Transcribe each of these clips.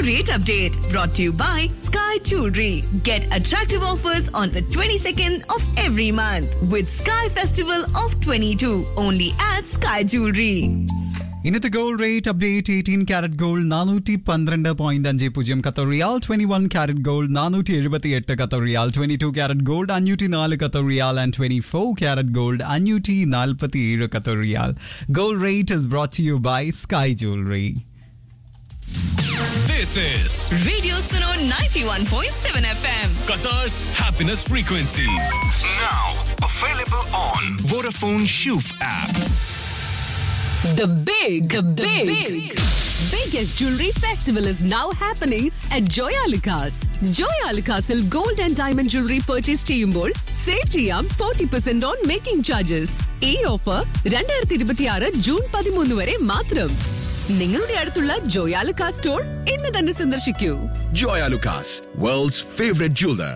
rate update brought to you by Sky Jewelry. Get attractive offers on the 22nd of every month with Sky Festival of 22 only at Sky Jewelry. ഇന്നത്തെ gold rate update eighteen carat gold നാനൂറ്റി പന്ത്രണ്ട് പോയിന്റ് അഞ്ച് പൂജ്യം Qatar riyal twenty one carat gold നാനൂറ്റി എഴുപത്തി എട്ട് Qatar riyal twenty two carat gold അഞ്ഞൂറ്റി നാല് Qatar riyal and twenty four carat gold അഞ്ഞൂറ്റി നാൽപ്പത്തി ഏഴ് Qatar riyal gold rate is brought you by Sky jewellery This is Radio Suno 91.7 FM. Qatar's happiness frequency. Now available on Vodafone Shoof app. The big, the big, biggest jewelry festival is now happening at Joyalukas. Joyalukasil gold and diamond jewelry purchase ചെയ്യുമ്പോൾ save ചെയ്യാം forty percent on making charges ഈ offer രണ്ടായിരത്തി ഇരുപത്തിയാറ് June പതിമൂന്ന് വരെ മാത്രം നിങ്ങളുടെ അടുത്തുള്ള ജോയാലുക്കാ സ്റ്റോർ ഇന്ന് തന്നെ സന്ദർശിക്കൂ Joya Lucas, world's favorite jeweler.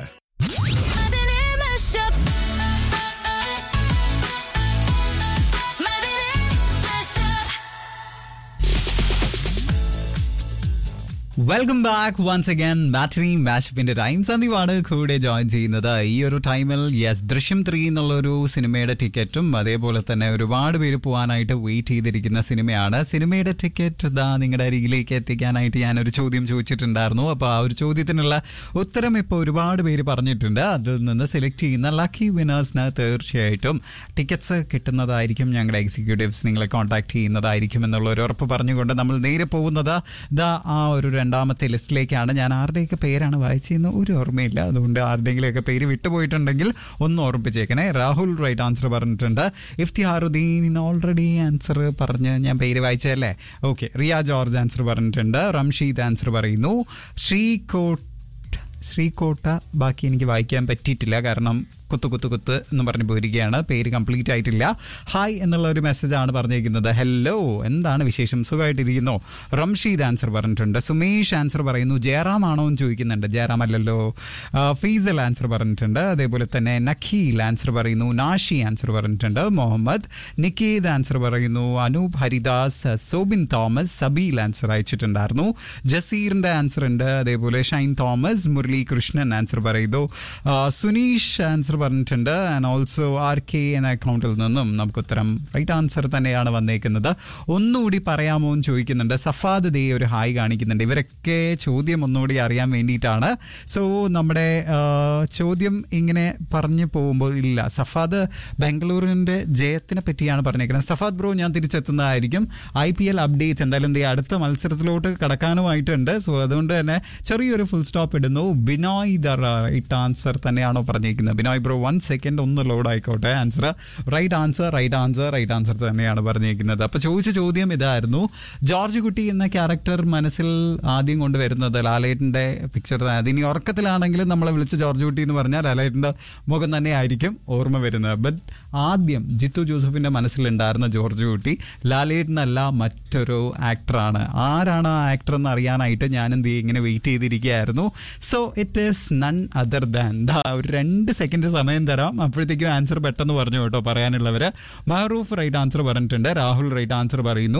Welcome back once again battery മാച്ചപ്പിന്റെ ടൈം സന്ദീപാണ് കൂടെ ജോയിൻ ചെയ്യുന്നത് ഈ ഒരു ടൈമിൽ യെസ് ദൃശ്യം ത്രീ എന്നുള്ളൊരു സിനിമയുടെ ടിക്കറ്റും അതേപോലെ തന്നെ ഒരുപാട് പേര് പോകാനായിട്ട് വെയിറ്റ് ചെയ്തിരിക്കുന്ന സിനിമയാണ് സിനിമയുടെ ടിക്കറ്റ് ഇതാ നിങ്ങളുടെ അരികിലേക്ക് എത്തിക്കാനായിട്ട് ഞാനൊരു ചോദ്യം ചോദിച്ചിട്ടുണ്ടായിരുന്നു അപ്പോൾ ആ ഒരു ചോദ്യത്തിനുള്ള ഉത്തരം ഇപ്പോൾ ഒരുപാട് പേര് പറഞ്ഞിട്ടുണ്ട് അതിൽ നിന്ന് സെലക്ട് ചെയ്യുന്ന ലക്കി വിനേഴ്സിന് തീർച്ചയായിട്ടും ടിക്കറ്റ്സ് കിട്ടുന്നതായിരിക്കും ഞങ്ങളുടെ എക്സിക്യൂട്ടീവ്സ് നിങ്ങളെ കോൺടാക്ട് ചെയ്യുന്നതായിരിക്കും എന്നുള്ള ഒരു ഉറപ്പ് പറഞ്ഞുകൊണ്ട് നമ്മൾ നേരെ പോകുന്നത് ദാ ആ ഒരു രണ്ടാമത്തെ ലിസ്റ്റിലേക്കാണ് ഞാൻ ആരുടെയൊക്കെ പേരാണ് വായിച്ചതെന്ന് ഒരു ഓർമ്മയില്ല അതുകൊണ്ട് ആരുടെയെങ്കിലുമൊക്കെ പേര് വിട്ടുപോയിട്ടുണ്ടെങ്കിൽ ഒന്ന് ഓർമ്മിപ്പിച്ചേക്കണേ രാഹുൽ റൈറ്റ് ആൻസർ പറഞ്ഞിട്ടുണ്ട് ഇഫ്തിഹാറുദ്ദീൻ ഓൾറെഡി ആൻസർ പറഞ്ഞ് ഞാൻ പേര് വായിച്ചതല്ലേ ഓക്കെ റിയ ജോർജ് ആൻസർ പറഞ്ഞിട്ടുണ്ട് റംഷീദ് ആൻസർ പറയുന്നു ശ്രീകോട്ട് ശ്രീകോട്ട ബാക്കി എനിക്ക് വായിക്കാൻ പറ്റിയിട്ടില്ല കാരണം കുത്ത് കുത്ത് കുത്ത് എന്ന് പറഞ്ഞ് പോയിരിക്കുകയാണ് പേര് കംപ്ലീറ്റ് ആയിട്ടില്ല ഹായ് എന്നുള്ള ഒരു മെസ്സേജാണ് പറഞ്ഞിരിക്കുന്നത് ഹലോ എന്താണ് വിശേഷം സുഖമായിട്ടിരിക്കുന്നു റംഷീദ് ആൻസർ പറഞ്ഞിട്ടുണ്ട് സുമേഷ് ആൻസർ പറയുന്നു ജയറാം ആണോ എന്ന് ചോദിക്കുന്നുണ്ട് ജയറാം അല്ലല്ലോ ആ, ഫീസൽ ആൻസർ പറഞ്ഞിട്ടുണ്ട് അതേപോലെ തന്നെ നഖീൽ ആൻസർ പറയുന്നു നാഷി ആൻസർ പറഞ്ഞിട്ടുണ്ട് മുഹമ്മദ് നിക്കേത് ആൻസർ പറയുന്നു അനൂപ് ഹരിദാസ് സോബിൻ തോമസ് സബീൽ ആൻസർ അയച്ചിട്ടുണ്ടായിരുന്നു ജസീറിന്റെ ആൻസർ ഉണ്ട് അതേപോലെ Shine Thomas Murali Krishnan answer പറയുന്നു ആ, സുനീഷ് ആൻസർ പറഞ്ഞിട്ടുണ്ട് ആൻഡ് ഓൾസോ ആർ കെ എന്ന അക്കൗണ്ടിൽ നിന്നും നമുക്ക് ഉത്തരം റൈറ്റ് ആൻസർ തന്നെയാണ് വന്നേക്കുന്നത് ഒന്നുകൂടി പറയാമോ എന്ന് ചോദിക്കുന്നുണ്ട് സഫാദ് ദേ ഒരു ഹായ് കാണിക്കുന്നുണ്ട് ഇവരൊക്കെ ചോദ്യം ഒന്നുകൂടി അറിയാൻ വേണ്ടിയിട്ടാണ് സോ നമ്മുടെ ആ, ചോദ്യം ഇങ്ങനെ പറഞ്ഞു പോകുമ്പോൾ ഇല്ല സഫാദ് ബാംഗ്ലൂരിൻ്റെ ജയത്തിനെ പറ്റിയാണ് പറഞ്ഞേക്കുന്നത് സഫാദ് ബ്രോ ഞാൻ തിരിച്ചെത്തുന്നതായിരിക്കും ഐ പി എൽ അപ്ഡേറ്റ് എന്തായാലും ദേ അടുത്ത മത്സരത്തിലോട്ട് കടക്കാനുമായിട്ടുണ്ട് സോ അതുകൊണ്ട് തന്നെ ചെറിയൊരു ഫുൾ സ്റ്റോപ്പ് ഇടുന്നു ബിനോയ് ദ റൈറ്റ് ആൻസർ തന്നെയാണോ പറഞ്ഞിരിക്കുന്നത് ബിനോയ് ബ്രോ വൺ സെക്കൻഡ് ഒന്ന് ലോഡ് ആയിക്കോട്ടെ answer right answer right answer right answer തന്നെയാണ് പറഞ്ഞിരിക്കുന്നത് അപ്പോൾ ചോദിച്ച ചോദ്യം ഇതായിരുന്നു ജോർജ് കുട്ടി എന്ന ക്യാരക്ടർ മനസ്സിൽ ആദ്യം കൊണ്ടുവരുന്നത് ലാലേട്ടൻ്റെ പിക്ചർ അതിനി ഉറക്കത്തിലാണെങ്കിലും നമ്മളെ വിളിച്ച് ജോർജ് കുട്ടി എന്ന് പറഞ്ഞാൽ ലാലേട്ടൻ്റെ മുഖം തന്നെ ആയിരിക്കും ഓർമ്മ വരുന്നത് ബട്ട് ആദ്യം ജിത്തു ജോസഫിൻ്റെ മനസ്സിലുണ്ടായിരുന്ന ജോർജ് കുട്ടി ലാലേട്ടനല്ല മറ്റൊരു ആക്ടറാണ് ആരാണ് ആ ആക്ടർ എന്ന് അറിയാനായിട്ട് ഞാൻ എന്ത് ചെയ്യും ഇങ്ങനെ വെയിറ്റ് ചെയ്തിരിക്കുകയായിരുന്നു so it is none other than ദാ ഒരു രണ്ട് സെക്കൻഡ് സമയം തരാം അപ്പോഴത്തേക്കും ആൻസർ പെട്ടെന്ന് പറഞ്ഞു കേട്ടോ പറയാനുള്ളവര് മഹറൂഫ് റൈറ്റ് ആൻസർ പറഞ്ഞിട്ടുണ്ട് രാഹുൽ റൈറ്റ് ആൻസർ പറയുന്നു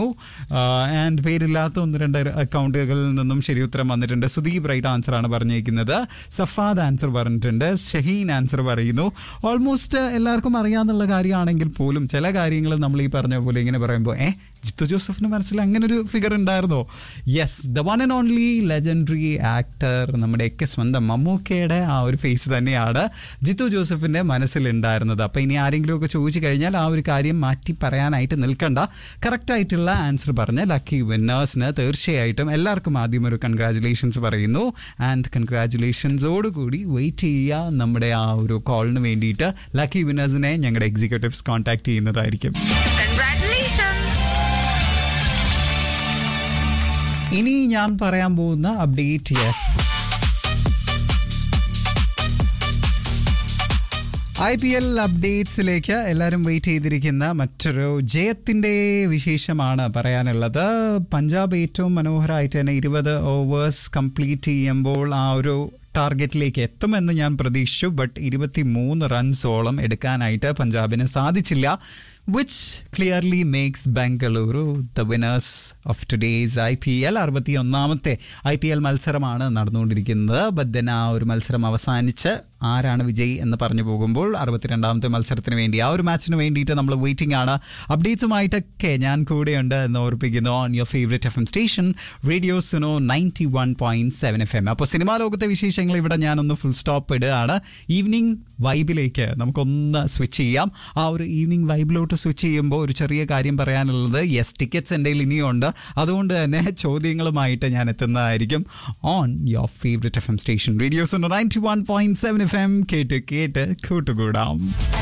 ആൻഡ് പേരില്ലാത്ത ഒന്ന് രണ്ട് അക്കൗണ്ടുകളിൽ നിന്നും ശരി ഉത്തരം വന്നിട്ടുണ്ട് സുദീപ് റൈറ്റ് ആൻസർ ആണ് പറഞ്ഞിരിക്കുന്നത് സഫാദ് ആൻസർ പറഞ്ഞിട്ടുണ്ട് ഷഹീൻ ആൻസർ പറയുന്നു ഓൾമോസ്റ്റ് എല്ലാവർക്കും അറിയാന്നുള്ള കാര്യമാണെങ്കിൽ പോലും ചില കാര്യങ്ങൾ നമ്മൾ ഈ പറഞ്ഞ പോലെ ഇങ്ങനെ പറയുമ്പോൾ ഏ ജിത്തു ജോസഫിന് മനസ്സിൽ അങ്ങനെ ഒരു ഫിഗർ ഉണ്ടായിരുന്നോ yes the one and only legendary actor നമ്മുടെയൊക്കെ സ്വന്തം മമ്മൂക്കയുടെ ആ ഒരു ഫേസ് തന്നെയാണ് ജിത്തു ജോസഫിന്റെ മനസ്സിലുണ്ടായിരുന്നത് അപ്പം ഇനി ആരെങ്കിലുമൊക്കെ ചോദിച്ചു കഴിഞ്ഞാൽ ആ ഒരു കാര്യം മാറ്റി പറയാനായിട്ട് നിൽക്കണ്ട കറക്റ്റ് ആയിട്ടുള്ള ആൻസർ പറഞ്ഞ ലക്കി വിന്നേഴ്സിന് തീർച്ചയായിട്ടും എല്ലാവർക്കും ആദ്യം ഒരു കൺഗ്രാറ്റുലേഷൻസ് പറയുന്നു ആൻഡ് കൺഗ്രാറ്റുലേഷൻസോടുകൂടി വെയിറ്റ് ചെയ്യുക നമ്മുടെ ആ ഒരു കോളിന് വേണ്ടിയിട്ട് ലക്കി വിന്നേഴ്സിനെ ഞങ്ങളുടെ എക്സിക്യൂട്ടീവ്സ് കോൺടാക്ട് ചെയ്യുന്നതായിരിക്കും ഇനി ഞാൻ പറയാൻ പോകുന്ന update yes I P L അപ്ഡേറ്റ്സിലേക്ക് എല്ലാവരും വെയിറ്റ് ചെയ്തിരിക്കുന്ന മറ്റൊരു ജയത്തിന്റെ വിശേഷമാണ് പറയാനുള്ളത് പഞ്ചാബ് ഏറ്റവും മനോഹരമായിട്ട് തന്നെ ഇരുപത് ഓവേഴ്സ് കംപ്ലീറ്റ് ചെയ്യുമ്പോൾ ആ ഒരു ടാർഗറ്റിലേക്ക് എത്തുമെന്ന് ഞാൻ പ്രതീക്ഷിച്ചു ബട്ട് ഇരുപത്തി മൂന്ന് റൺസോളം എടുക്കാനായിട്ട് പഞ്ചാബിന് സാധിച്ചില്ല which clearly makes Bengaluru the winners of today's I P L അറുപത്തി ഒന്നാമത്തെ ഐ പി എൽ മത്സരമാണ് നടന്നുകൊണ്ടിരിക്കുന്നത് ബട്ട് ദെൻ ആ ഒരു മത്സരം അവസാനിച്ച് ആരാണ് വിജയ് എന്ന് പറഞ്ഞു പോകുമ്പോൾ അറുപത്തിരണ്ടാമത്തെ മത്സരത്തിന് വേണ്ടി ആ ഒരു മാച്ചിന് വേണ്ടിയിട്ട് നമ്മൾ വെയിറ്റിംഗ് ആണ് അപ്ഡേറ്റ്സുമായിട്ടൊക്കെ ഞാൻ കൂടെയുണ്ട് എന്ന് ഓർപ്പിക്കുന്നു on your favourite F M station radio Suno ninety one point seven F M അപ്പോൾ സിനിമാ ലോകത്തെ വിശേഷങ്ങൾ ഇവിടെ ഞാനൊന്ന് ഫുൾ സ്റ്റോപ്പ് ഇടുകയാണ് ഈവനിങ് വൈബിലേക്ക് നമുക്കൊന്ന് സ്വിച്ച് ചെയ്യാം ആ ഒരു ഈവനിങ് വൈബിലോട്ട് സ്വിച്ച് ചെയ്യുമ്പോൾ ഒരു ചെറിയ കാര്യം പറയാനുള്ളത് യെസ് ടിക്കറ്റ്സ് എൻ്റെ കയ്യിൽ ഇനിയുണ്ട് അതുകൊണ്ട് തന്നെ ചോദ്യങ്ങളുമായിട്ട് ഞാൻ എത്തുന്നതായിരിക്കും on your favourite F M station radios ninety one point seven F M കേട്ട് കേട്ട് കൂട്ടുകൂടാം